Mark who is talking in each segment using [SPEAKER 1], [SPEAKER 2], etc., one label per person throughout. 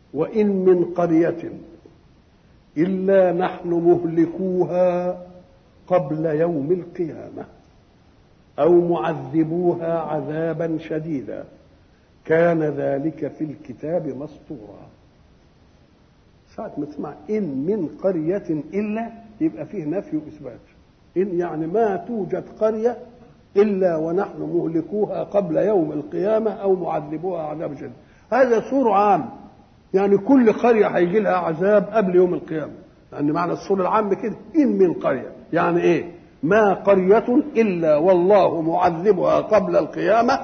[SPEAKER 1] وإن من قرية إلا نحن مهلكوها قبل يوم القيامة أو معذبوها عذابا شديدا كان ذلك في الكتاب مسطورا ساعة ما تسمع إن من قرية إلا يبقى فيه نفي وإثبات إن يعني ما توجد قرية إلا ونحن مهلكوها قبل يوم القيامة أو معذبوها عذاب شديد هذا سور عام يعني كل قرية هيجي لها عذاب قبل يوم القيامة لأن يعني معنى السور العام كده إن من قرية يعني إيه ما قرية إلا والله معذبها قبل القيامة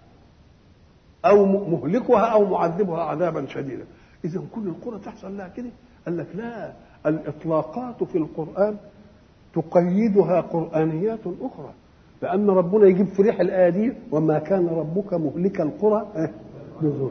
[SPEAKER 1] أو مهلكها أو معذبها عذابا شديدا إذا كل القرى تحصل لها كده قال لك لا الإطلاقات في القرآن تقيدها قرآنيات أخرى لأن ربنا يجيب في ريح الآية دي وما كان ربك مهلك القرى بظلم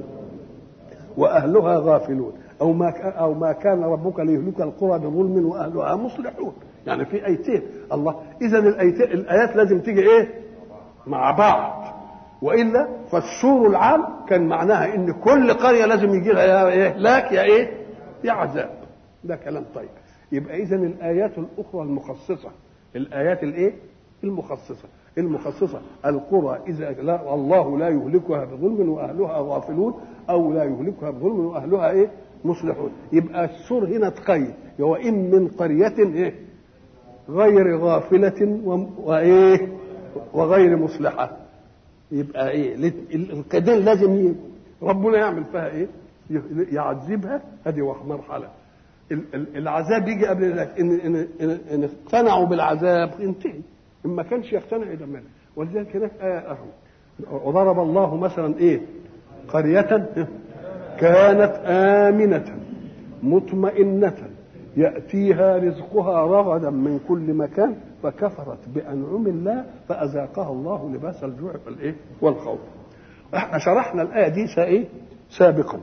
[SPEAKER 1] وأهلها غافلون أو ما أو ما كان ربك ليهلك القرى بظلم وأهلها مصلحون يعني في آيتين الله إذا الآيتين الآيات لازم تيجي إيه؟ مع بعض وإلا فالسور العام كان معناها إن كل قرية لازم يجي لها يا إهلاك يا إيه؟ يا عذاب ده كلام طيب يبقى إذا الآيات الأخرى المخصصة الآيات الإيه؟ المخصصة المخصصة القرى إذا لا الله لا يهلكها بظلم وأهلها غافلون أو لا يهلكها بظلم وأهلها إيه؟ مصلحون يبقى السور هنا تقيد وإن من قرية إيه؟ غير غافلة وإيه؟ وغير مصلحة يبقى إيه؟ القيدين لازم ربنا يعمل فيها إيه؟ يعذبها هذه مرحلة العذاب يجي قبل ذلك إن, إن, إن, إن اقتنعوا بالعذاب انتهي إن ما كانش يقتنع يدمر ولذلك هناك آية أهو وضرب الله مثلا إيه قرية كانت آمنة مطمئنة يأتيها رزقها رغدا من كل مكان فكفرت بأنعم الله فأذاقها الله لباس الجوع والإيه والخوف احنا شرحنا الآية دي إيه سابقا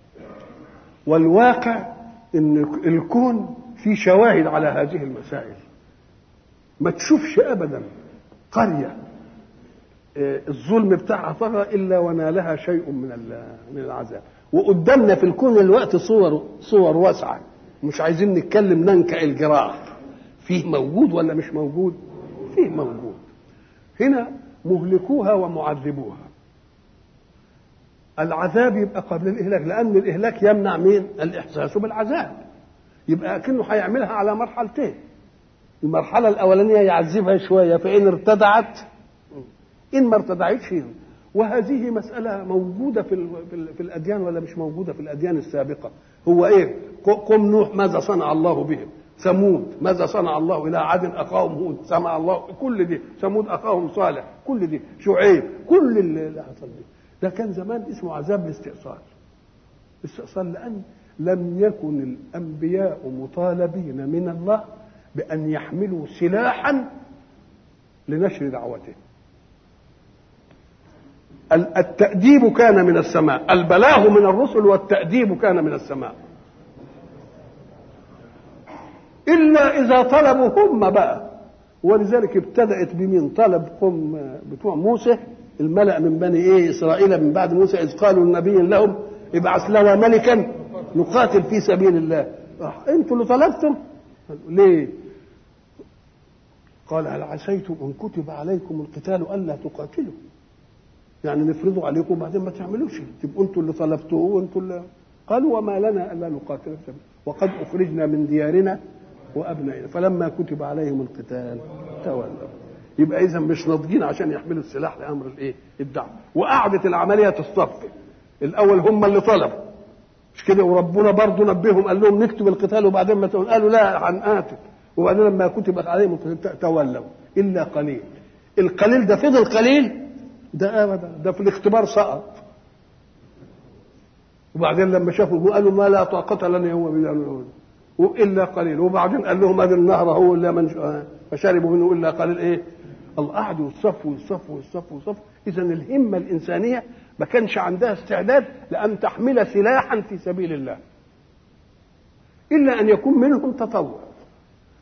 [SPEAKER 1] والواقع ان الكون فيه شواهد على هذه المسائل ما تشوفش ابدا قريه الظلم بتاعها طغى الا ونالها شيء من من العذاب وقدامنا في الكون الوقت صور صور واسعه مش عايزين نتكلم ننكع الجراح فيه موجود ولا مش موجود فيه موجود هنا مهلكوها ومعذبوها العذاب يبقى قبل الاهلاك لان الاهلاك يمنع مين الاحساس بالعذاب يبقى كأنه هيعملها على مرحلتين المرحله الاولانيه يعذبها شويه فان ارتدعت ان ما ارتدعتش وهذه مساله موجوده في في الاديان ولا مش موجوده في الاديان السابقه هو ايه قم نوح ماذا صنع الله بهم ثمود ماذا صنع الله الى عاد اخاهم هود سمع الله كل دي ثمود اخاهم صالح كل دي شعيب كل اللي حصل دي ده كان زمان اسمه عذاب الاستئصال الاستئصال لأن لم يكن الأنبياء مطالبين من الله بأن يحملوا سلاحا لنشر دعوته التأديب كان من السماء البلاغ من الرسل والتأديب كان من السماء إلا إذا طلبوا هم بقى ولذلك ابتدأت بمن طلب قم بتوع موسى الملأ من بني ايه اسرائيل من بعد موسى اذ قالوا لنبي لهم ابعث لنا ملكا نقاتل في سبيل الله انتوا اللي طلبتم ليه قال هل عسيتم ان كتب عليكم القتال الا تقاتلوا يعني نفرضه عليكم وبعدين ما تعملوش تبقوا انتوا اللي طلبتوه وانتوا اللي قالوا وما لنا الا نقاتل في وقد اخرجنا من ديارنا وابنائنا فلما كتب عليهم القتال تولوا يبقى اذا مش ناضجين عشان يحملوا السلاح لامر الايه الدعوه وقعدت العمليه تصطف الاول هم اللي طلبوا مش كده وربنا برضه نبههم قال لهم نكتب القتال وبعدين ما تقول قالوا لا هنقاتل وبعدين لما كتب عليهم تولوا الا قليل القليل ده فضل قليل ده ابدا ده في الاختبار سقط وبعدين لما شافوا قالوا ما لا طاقه لنا يوم الا قليل وبعدين قال لهم هذا النهر هو الا من فشربوا منه الا قليل ايه الله قعدوا يصفوا يصفوا يصفوا يصفوا اذا الهمه الانسانيه ما كانش عندها استعداد لان تحمل سلاحا في سبيل الله الا ان يكون منهم تطوع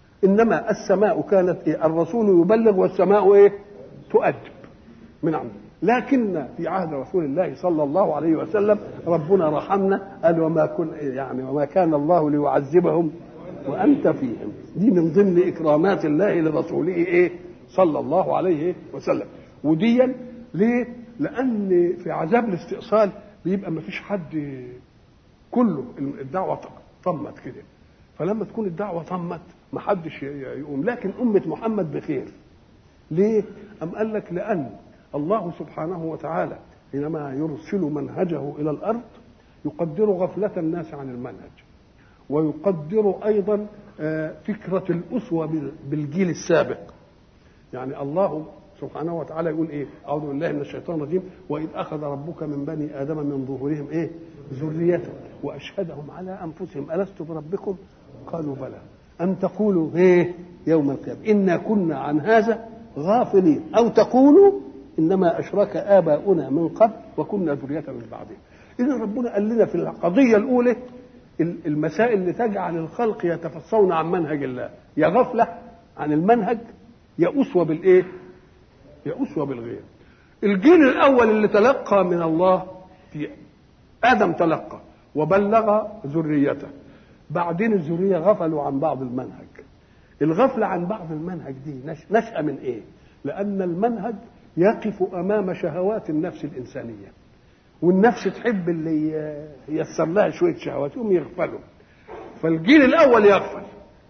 [SPEAKER 1] انما السماء كانت إيه؟ الرسول يبلغ والسماء ايه تؤدب من عنده لكن في عهد رسول الله صلى الله عليه وسلم ربنا رحمنا قال وما كن يعني وما كان الله ليعذبهم وانت فيهم دي من ضمن اكرامات الله لرسوله ايه صلى الله عليه وسلم وديا ليه لان في عذاب الاستئصال بيبقى ما فيش حد كله الدعوه طمت كده فلما تكون الدعوه طمت ما حدش يقوم لكن امه محمد بخير ليه ام قال لك لان الله سبحانه وتعالى حينما يرسل منهجه الى الارض يقدر غفله الناس عن المنهج ويقدر ايضا فكره الاسوه بالجيل السابق يعني الله سبحانه وتعالى يقول ايه اعوذ بالله من الشيطان الرجيم واذ اخذ ربك من بني ادم من ظهورهم ايه ذريتهم واشهدهم على انفسهم الست بربكم قالوا بلى ان تقولوا ايه يوم القيامه انا كنا عن هذا غافلين او تقولوا انما اشرك اباؤنا من قبل وكنا ذريه من بعدهم اذا ربنا قال لنا في القضيه الاولى المسائل اللي تجعل الخلق يتفصون عن منهج الله يا غفله عن المنهج يا اسوه بالايه يا اسوه بالغير الجيل الاول اللي تلقى من الله في ادم تلقى وبلغ ذريته بعدين الذريه غفلوا عن بعض المنهج الغفله عن بعض المنهج دي نشأة من ايه لان المنهج يقف امام شهوات النفس الانسانيه والنفس تحب اللي ييسر لها شويه شهوات يقوم يغفلوا فالجيل الاول يغفل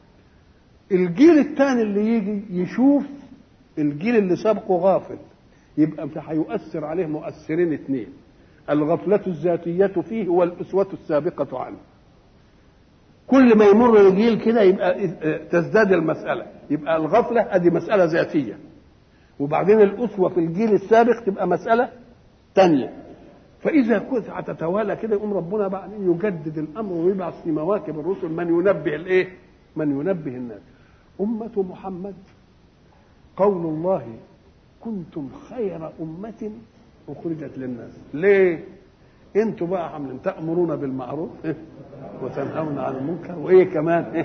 [SPEAKER 1] الجيل الثاني اللي يجي يشوف الجيل اللي سبقه غافل يبقى هيؤثر عليه مؤثرين اثنين الغفلة الذاتية فيه والأسوة السابقة عنه كل ما يمر الجيل كده يبقى تزداد المسألة يبقى الغفلة ادي مسألة ذاتية وبعدين الأسوة في الجيل السابق تبقى مسألة تانية فإذا كنت هتتوالى كده يقوم ربنا بعدين يجدد الأمر ويبعث في مواكب الرسل من ينبه الإيه؟ من ينبه الناس أمة محمد قول الله كنتم خير أمة أخرجت للناس ليه؟ انتوا بقى عاملين تأمرون بالمعروف وتنهون عن المنكر وإيه كمان إيه؟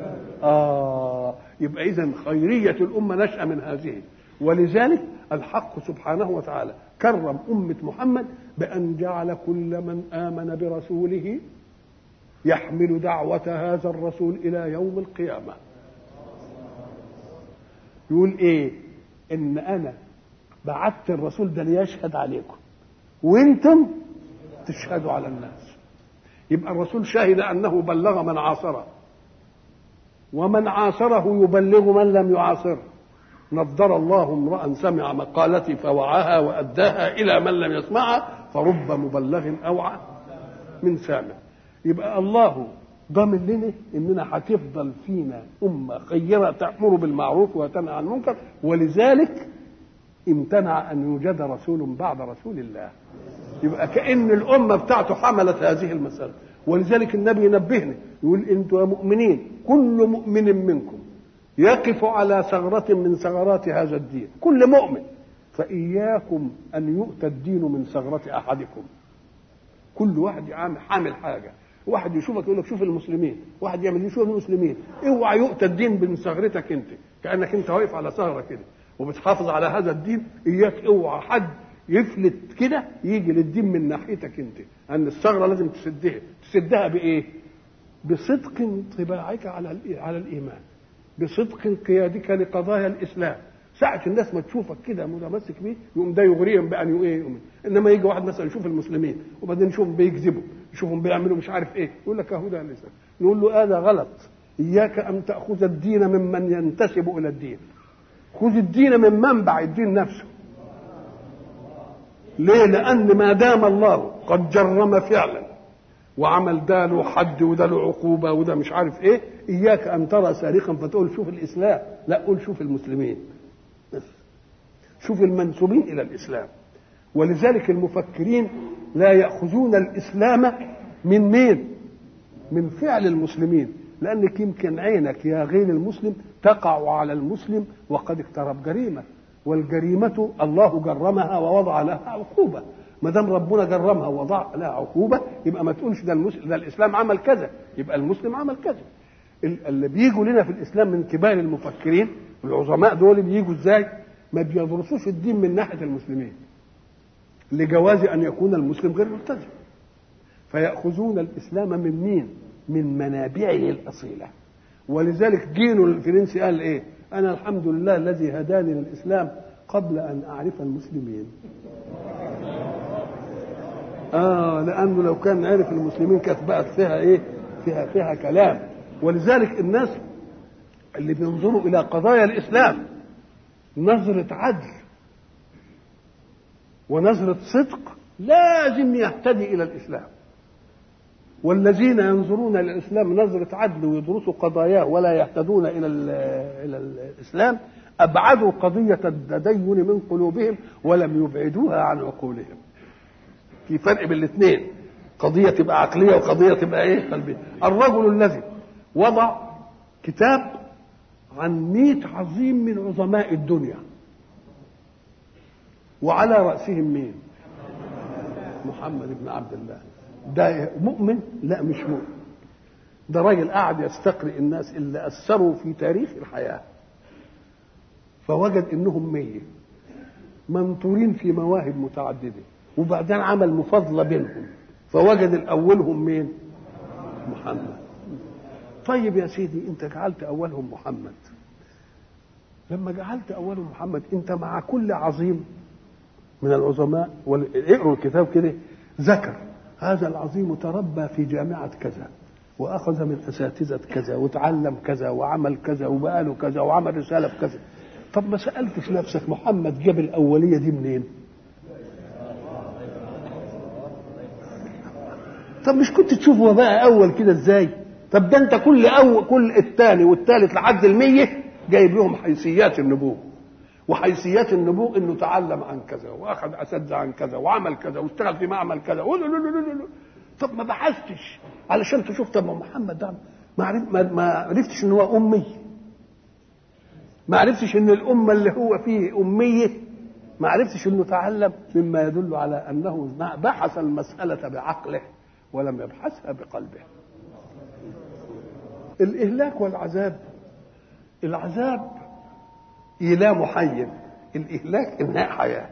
[SPEAKER 1] آه يبقى إذا خيرية الأمة نشأة من هذه ولذلك الحق سبحانه وتعالى كرم أمة محمد بأن جعل كل من آمن برسوله يحمل دعوة هذا الرسول إلى يوم القيامة يقول إيه إن أنا بعثت الرسول ده ليشهد عليكم وانتم تشهدوا على الناس يبقى الرسول شهد انه بلغ من عاصره ومن عاصره يبلغ من لم يعاصره نضر الله امرا سمع مقالتي فوعاها واداها الى من لم يسمعها فرب مبلغ اوعى من سامع يبقى الله ضامن لنا اننا هتفضل فينا امه خيره تامر بالمعروف وتنهى عن المنكر ولذلك امتنع ان يوجد رسول بعد رسول الله يبقى كان الامه بتاعته حملت هذه المساله ولذلك النبي ينبهنا يقول انتم يا مؤمنين كل مؤمن منكم يقف على ثغرة من ثغرات هذا الدين كل مؤمن فإياكم أن يؤتى الدين من ثغرة أحدكم كل واحد عامل حامل حاجة واحد يشوفك يقول لك شوف المسلمين واحد يعمل يشوف المسلمين اوعى يؤتى الدين من ثغرتك انت كانك انت واقف على ثغره كده وبتحافظ على هذا الدين اياك اوعى حد يفلت كده يجي للدين من ناحيتك انت ان الثغره لازم تسدها تسدها بايه بصدق انطباعك على على الايمان بصدق قيادك لقضايا الاسلام ساعة الناس ما تشوفك كده متمسك بيه يقوم ده يغريهم بأن ايه يؤمن انما يجي واحد مثلا يشوف المسلمين وبعدين يشوفهم بيكذبوا يشوفهم بيعملوا مش عارف ايه يقول لك اهو ده الاسلام نقول له هذا غلط اياك ان تاخذ الدين ممن ينتسب الى الدين خذ الدين من منبع الدين نفسه ليه لان ما دام الله قد جرم فعلا وعمل ده له حد وده له عقوبه وده مش عارف ايه اياك ان ترى سارقا فتقول شوف الاسلام لا قول شوف المسلمين بس شوف المنسوبين الى الاسلام ولذلك المفكرين لا ياخذون الاسلام من مين من فعل المسلمين لانك يمكن عينك يا غير المسلم تقع على المسلم وقد اقترب جريمه والجريمه الله جرمها ووضع لها عقوبه ما دام ربنا جرمها ووضع لها عقوبه يبقى ما تقولش ده المسلم ده الاسلام عمل كذا يبقى المسلم عمل كذا اللي بيجوا لنا في الاسلام من كبار المفكرين العظماء دول بيجوا ازاي ما بيدرسوش الدين من ناحيه المسلمين لجواز ان يكون المسلم غير ملتزم فيأخذون الإسلام من مين؟ من منابعه الأصيلة ولذلك جينو الفرنسي قال إيه؟ أنا الحمد لله الذي هداني للإسلام قبل أن أعرف المسلمين آه لأنه لو كان عرف المسلمين كانت بقت فيها إيه؟ فيها فيها كلام ولذلك الناس اللي بينظروا إلى قضايا الإسلام نظرة عدل ونظرة صدق لازم يهتدي إلى الإسلام والذين ينظرون الى الاسلام نظره عدل ويدرسوا قضاياه ولا يهتدون الى الى الاسلام ابعدوا قضيه التدين من قلوبهم ولم يبعدوها عن عقولهم. في فرق بين الاثنين قضيه تبقى عقليه وقضيه تبقى ايه؟ قلبيه. الرجل الذي وضع كتاب عن مئة عظيم من عظماء الدنيا وعلى رأسهم مين؟ محمد بن عبد الله ده مؤمن لا مش مؤمن ده راجل قاعد يستقرئ الناس اللي اثروا في تاريخ الحياه فوجد انهم مية منطورين في مواهب متعدده وبعدين عمل مفاضله بينهم فوجد الاولهم مين محمد طيب يا سيدي انت جعلت اولهم محمد لما جعلت اولهم محمد انت مع كل عظيم من العظماء اقروا الكتاب كده ذكر هذا العظيم تربى في جامعة كذا وأخذ من أساتذة كذا وتعلم كذا وعمل كذا وبقى له كذا وعمل رسالة في كذا طب ما سألتش نفسك محمد جاب الأولية دي منين؟ طب مش كنت تشوفه بقى أول كده إزاي؟ طب ده أنت كل أول كل الثاني والثالث لحد المية جايب لهم حيثيات النبوة وحيثيات النبوء انه تعلم عن كذا واخذ اساتذه عن كذا وعمل كذا واشتغل في معمل كذا طب ما بحثتش علشان تشوف طب ما محمد ده ما ما عرفتش ان هو امي ما عرفتش ان الامه اللي هو فيه اميه ما عرفتش انه تعلم مما يدل على انه بحث المساله بعقله ولم يبحثها بقلبه الاهلاك والعذاب العذاب إيلام حي الإهلاك إنهاء حياة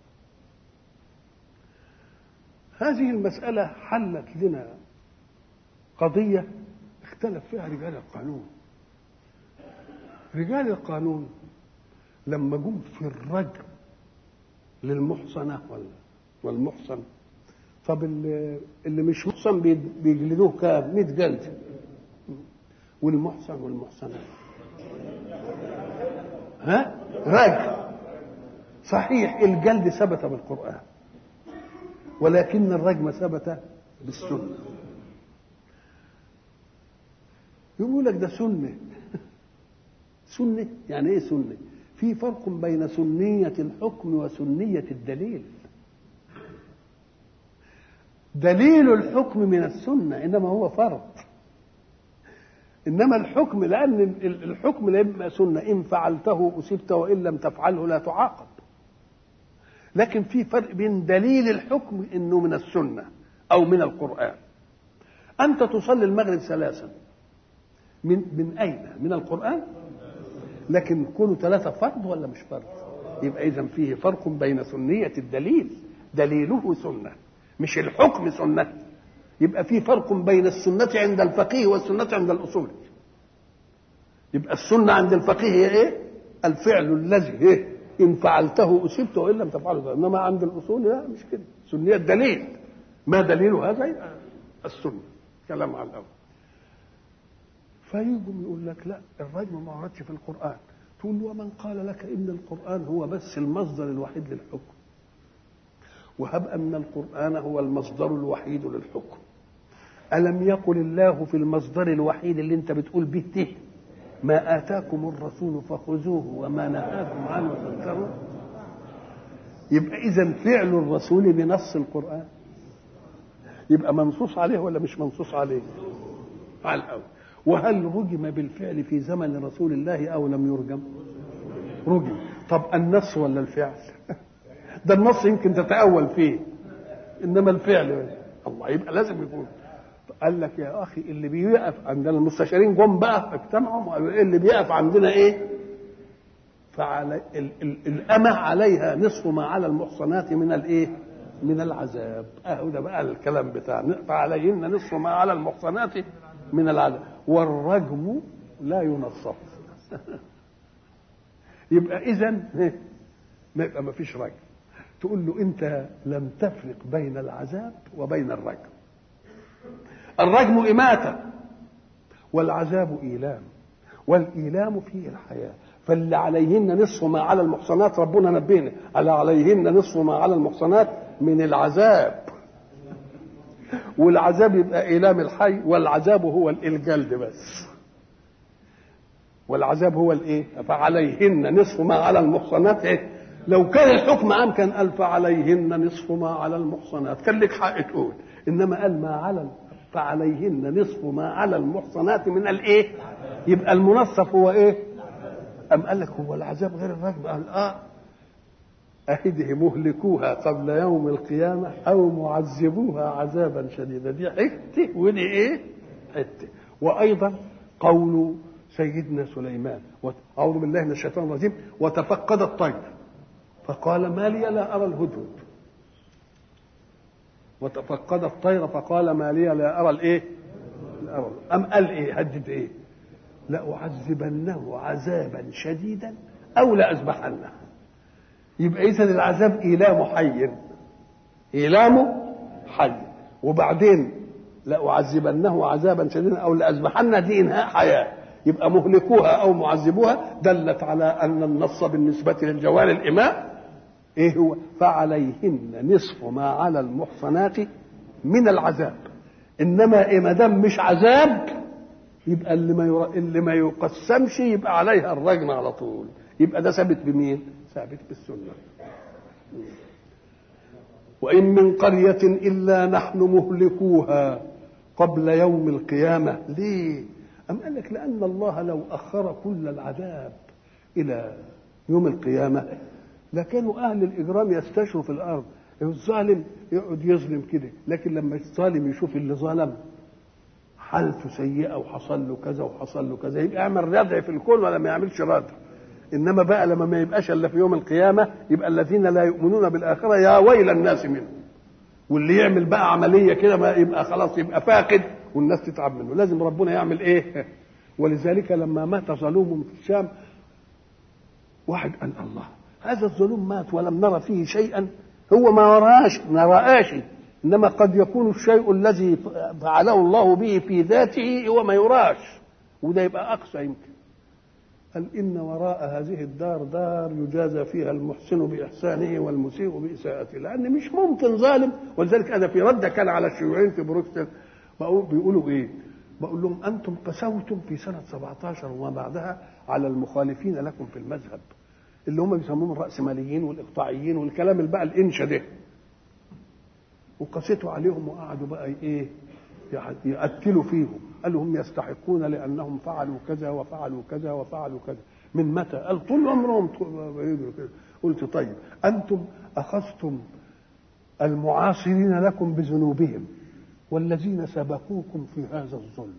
[SPEAKER 1] هذه المسألة حلت لنا قضية اختلف فيها رجال القانون رجال القانون لما جم في الرجم للمحصنة والمحصن طب اللي, اللي مش محصن بيجلدوه كام 100 جلد والمحصن والمحصنات ها راجع صحيح الجلد ثبت بالقرآن ولكن الرجم ثبت بالسنة يقول لك ده سنة سنة يعني ايه سنة في فرق بين سنية الحكم وسنية الدليل دليل الحكم من السنة إنما هو فرض انما الحكم لان الحكم لا يبقى سنه ان فعلته اصبت وان لم تفعله لا تعاقب لكن في فرق بين دليل الحكم انه من السنه او من القران انت تصلي المغرب ثلاثا من من اين من القران لكن كونوا ثلاثه فرض ولا مش فرض يبقى اذا فيه فرق بين سنيه الدليل دليله سنه مش الحكم سنه يبقى في فرق بين السنة عند الفقيه والسنة عند الأصول يبقى السنة عند الفقيه هي إيه؟ الفعل الذي إيه؟ إن فعلته أصبت وإن لم تفعله إنما عند الأصول لا مش كده سنية الدليل ما دليل هذا يبقى السنة كلام على الأول فيجوا يقول لك لا الرجم ما وردش في القرآن تقول ومن قال لك إن القرآن هو بس المصدر الوحيد للحكم وهب أن القرآن هو المصدر الوحيد للحكم ألم يقل الله في المصدر الوحيد اللي أنت بتقول به ده ما آتاكم الرسول فخذوه وما نهاكم عنه فانتهوا يبقى إذا فعل الرسول بنص القرآن يبقى منصوص عليه ولا مش منصوص عليه؟ على الأول وهل رجم بالفعل في زمن رسول الله أو لم يرجم؟ رجم طب النص ولا الفعل؟ ده النص يمكن تتأول فيه إنما الفعل الله يبقى لازم يكون قال لك يا اخي اللي بيقف عندنا المستشارين جم بقى اجتمعوا وقالوا ايه اللي بيقف عندنا ايه؟ فعلى ال ال الامه عليها نصف ما على المحصنات من الايه؟ من العذاب اهو ده بقى الكلام بتاعنا فعليهن نصف ما على المحصنات من العذاب والرجم لا ينصف يبقى اذا ما يبقى ما فيش رجم تقول له انت لم تفرق بين العذاب وبين الرجم الرجم اماته والعذاب ايلام والايلام فيه الحياه فاللي عليهن نصف ما على المحصنات ربنا نبهنا على عليهن نصف ما على المحصنات من العذاب والعذاب يبقى ايلام الحي والعذاب هو الجلد بس والعذاب هو الايه فعليهن نصف ما على المحصنات ايه لو كان الحكم عام كان قال فعليهن نصف ما على المحصنات كان لك حق تقول انما قال ما على فعليهن نصف ما على المحصنات من الايه يبقى المنصف هو ايه ام قال لك هو العذاب غير الرجم قال اه أهده مهلكوها قبل يوم القيامة أو معذبوها عذابا شديدا دي حتة ودي إيه؟ حتة وأيضا قول سيدنا سليمان أعوذ بالله من الشيطان الرجيم وتفقد الطير فقال ما لي لا أرى الهدهد وتفقد الطير فقال ما لي لا أرى الإيه؟ لا أرى أم قال إيه؟ هدد إيه؟ لأعذبنه عذابا شديدا أو لأذبحنه يبقى إذا العذاب إيلام حي إيلام حي وبعدين لأعذبنه عذابا شديدا أو لأذبحن دي إنهاء حياة يبقى مهلكوها أو معذبوها دلت على أن النص بالنسبة للجوار الإماء إيه هو فعليهن نصف ما على المحصنات من العذاب إنما إيه ما دام مش عذاب يبقى اللي ما ير... اللي ما يقسمش يبقى عليها الرجم على طول يبقى ده ثابت بمين؟ ثابت بالسنة وإن من قرية إلا نحن مهلكوها قبل يوم القيامة ليه أم قال لك لأن الله لو أخر كل العذاب إلى يوم القيامة لكانوا أهل الإجرام يستشروا في الأرض الظالم يقعد يظلم كده لكن لما الظالم يشوف اللي ظلم حالته سيئة وحصل له كذا وحصل له كذا يبقى يعمل ردع في الكل ولا ما يعملش ردع انما بقى لما ما يبقاش الا في يوم القيامه يبقى الذين لا يؤمنون بالاخره يا ويل الناس منهم واللي يعمل بقى عمليه كده ما يبقى خلاص يبقى فاقد والناس تتعب منه لازم ربنا يعمل ايه ولذلك لما مات ظلوم في الشام واحد قال الله هذا الظلوم مات ولم نرى فيه شيئا هو ما راش ما رآش انما قد يكون الشيء الذي فعله الله به في ذاته هو ما يراش وده يبقى اقصى يمكن قال إن وراء هذه الدار دار يجازى فيها المحسن بإحسانه والمسيء بإساءته لأن مش ممكن ظالم ولذلك أنا في رد كان على الشيوعيين في بروكسل بيقولوا إيه؟ بقول لهم أنتم قسوتم في سنة 17 وما بعدها على المخالفين لكم في المذهب اللي هم بيسموهم الرأسماليين والإقطاعيين والكلام اللي بقى الإنشا ده وقسيتوا عليهم وقعدوا بقى إيه؟ يقتلوا فيهم قالوا هم يستحقون لانهم فعلوا كذا وفعلوا كذا وفعلوا كذا من متى؟ قال طول عمرهم كده قلت طيب انتم اخذتم المعاصرين لكم بذنوبهم والذين سبقوكم في هذا الظلم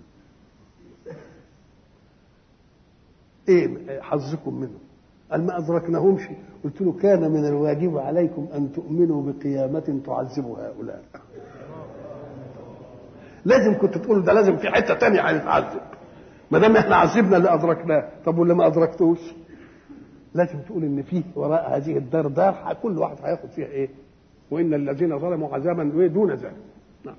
[SPEAKER 1] ايه حظكم منهم قال ما ادركناهمش قلت له كان من الواجب عليكم ان تؤمنوا بقيامه تعذب هؤلاء لازم كنت تقول ده لازم في حته تانية هنتعذب ما دام احنا عذبنا اللي ادركناه طب واللي ما ادركتوش لازم تقول ان فيه وراء هذه الدار دار كل واحد هياخد فيها ايه وان الذين ظلموا عذابا دون ذلك نعم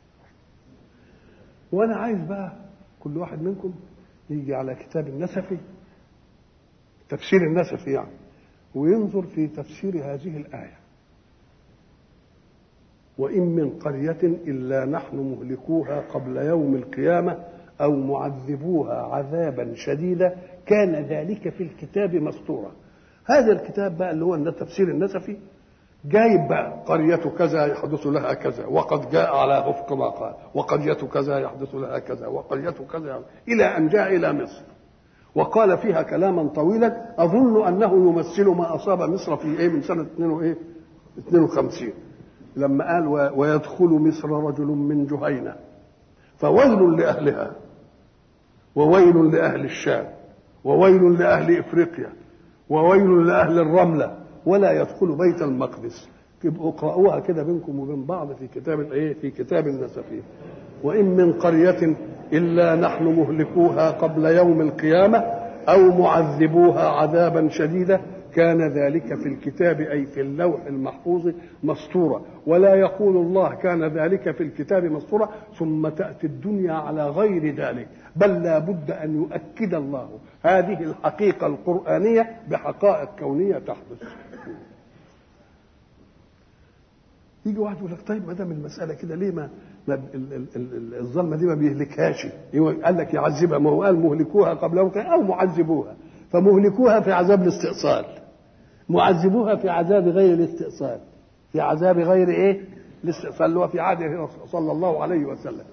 [SPEAKER 1] وانا عايز بقى كل واحد منكم يجي على كتاب النسفي تفسير النسفي يعني وينظر في تفسير هذه الايه وإن من قرية إلا نحن مهلكوها قبل يوم القيامة أو معذبوها عذابا شديدا كان ذلك في الكتاب مسطورا هذا الكتاب بقى اللي هو التفسير النسفي جايب بقى قرية كذا يحدث لها كذا وقد جاء على وفق ما قال وقرية كذا يحدث لها كذا وقرية كذا إلى أن جاء إلى مصر وقال فيها كلاما طويلا أظن أنه يمثل ما أصاب مصر في إيه من سنة 52 لما قال ويدخل مصر رجل من جهينة فويل لأهلها وويل لأهل الشام وويل لأهل إفريقيا وويل لأهل الرملة ولا يدخل بيت المقدس يبقوا اقرأوها كده بينكم وبين بعض في كتاب الايه في كتاب النسفين وإن من قرية إلا نحن مهلكوها قبل يوم القيامة أو معذبوها عذابا شديدا كان ذلك في الكتاب أي في اللوح المحفوظ مسطورا ولا يقول الله كان ذلك في الكتاب مسطورا ثم تأتي الدنيا على غير ذلك بل لا بد أن يؤكد الله هذه الحقيقة القرآنية بحقائق كونية تحدث يجي واحد يقول لك طيب ما دام المسألة كده ليه ما ما ال- ال- ال- الظلمة دي ما بيهلكهاش قال لك يعذبها ما هو قال مهلكوها قبل يوم القيامة أو معذبوها فمهلكوها في عذاب الاستئصال معذبوها في عذاب غير الاستئصال في عذاب غير ايه الاستئصال اللي هو في عهده صلى الله عليه وسلم